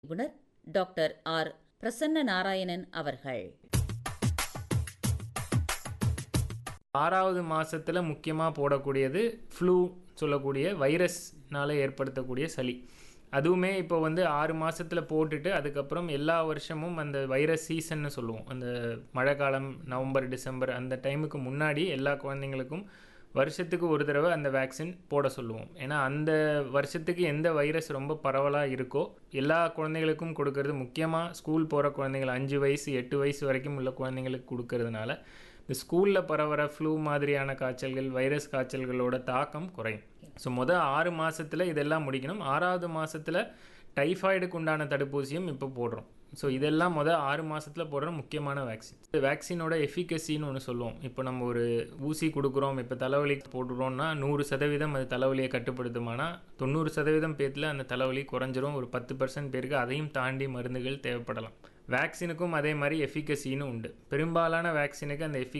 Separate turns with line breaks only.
நிபுணர் doctor R Prasanna Narayanan அவர்கள்
ஆறாவது மாசத்துல முக்கியமாக போடக்கூடியது ஃப்ளூ சொல்லக்கூடிய வைரஸ்னால ஏற்படுத்தக்கூடிய சளி அதுவுமே இப்போ வந்து ஆறு மாசத்துல போட்டுட்டு அதுக்கப்புறம் எல்லா வருஷமும் அந்த வைரஸ் சீசன்னு சொல்லுவோம் அந்த மழை காலம் நவம்பர் டிசம்பர் அந்த டைமுக்கு முன்னாடி எல்லா குழந்தைங்களுக்கும் வருஷத்துக்கு ஒரு தடவை அந்த வேக்சின் போட சொல்லுவோம் ஏன்னா அந்த வருஷத்துக்கு எந்த வைரஸ் ரொம்ப பரவலாக இருக்கோ எல்லா குழந்தைகளுக்கும் கொடுக்கறது முக்கியமாக ஸ்கூல் போகிற குழந்தைகள் அஞ்சு வயசு எட்டு வயசு வரைக்கும் உள்ள குழந்தைங்களுக்கு கொடுக்கறதுனால இந்த ஸ்கூலில் பரவற ஃப்ளூ மாதிரியான காய்ச்சல்கள் வைரஸ் காய்ச்சல்களோட தாக்கம் குறையும் ஸோ மொதல் ஆறு மாசத்துல இதெல்லாம் முடிக்கணும் ஆறாவது மாசத்துல டைஃபாய்டுக்கு உண்டான தடுப்பூசியும் இப்போ போடுறோம் ஸோ இதெல்லாம் மொதல் ஆறு மாசத்துல போடுற முக்கியமான வேக்சின் இந்த வேக்சினோட எஃபிகசின்னு ஒன்று சொல்லுவோம் இப்போ நம்ம ஒரு ஊசி கொடுக்குறோம் இப்போ தலைவலி போடுறோம்னா நூறு சதவீதம் அது தலைவலியை கட்டுப்படுத்துமானா தொண்ணூறு சதவீதம் பேர்த்தில் அந்த தலைவலி குறைஞ்சிரும் ஒரு பத்து பர்சன்ட் பேருக்கு அதையும் தாண்டி மருந்துகள் தேவைப்படலாம் வேக்சினுக்கும் அதே மாதிரி எஃபிகசின்னு உண்டு பெரும்பாலான வேக்சினுக்கு அந்த எஃபி